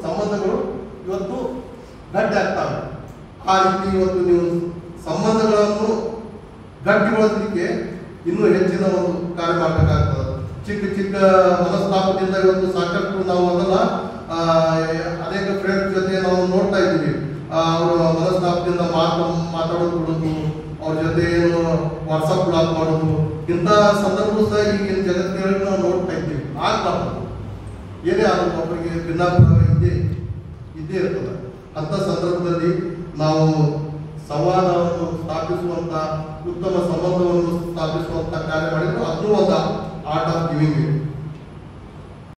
ಸಂಬಂಧಗಳು ಇವತ್ತು ಗಟ್ಟಿ ಆಗ್ತವೆ ಆ ರೀತಿ ಇವತ್ತು ನೀವು ಸಂಬಂಧಗಳನ್ನು ಗಟ್ಟಿಗೊಳಿಸಲಿಕ್ಕೆ ಇನ್ನೂ ಹೆಚ್ಚಿನ ಒಂದು ಕಾರ್ಯ ಮಾಡಬೇಕಾಗ್ತದೆ ಚಿಕ್ಕ ಚಿಕ್ಕ ಮನಸ್ತಾಪದಿಂದ ಇವತ್ತು ಸಾಕಷ್ಟು ನಾವು ಅದನ್ನ ಆ, ಅನೇಕ ಫ್ರೆಂಡ್ಸ್ ಜೊತೆ ನಾವು ನೋಡ್ತಾ ಇದ್ದೀವಿ ಆ, ಅವರು ಮನಸ್ತಾಪದಿಂದ ಮಾತು ಮಾತಾಡೋದು ಬಿಡೋದು ಅವ್ರ ಜೊತೆ ಏನು ವಾಟ್ಸಪ್ ಬ್ಲಾಕ್ ಮಾಡೋದು ಇಂಥ ಸಂದರ್ಭ ಸಹ ಈಗಿನ ಜಗತ್ತಿನಲ್ಲಿ ನಾವು ನೋಡ್ತಾ ಇದ್ದೀವಿ ಆಗ್ಬಾರ್ದು ಏನೇ ಆದ್ರೂ ಒಬ್ಬರಿಗೆ ಭಿನ್ನಾಭಿಪ್ರಾಯ ಇದ್ದೇ ಇದ್ದೇ ಇರ್ತದೆ ಅಂತ ಸಂದರ್ಭದಲ್ಲಿ ನಾವು ಸಂವಾದವನ್ನು ಸ್ಥಾಪಿಸುವಂತ ಉತ್ತಮ ಸಂಬಂಧವನ್ನು ಸ್ಥಾಪಿಸುವಂತ ಕಾರ್ಯ ಮಾಡಿದ್ರು ಅದು ಒಂದು ಆರ್ಟ್ ಆಫ್ ಗಿವಿಂಗ್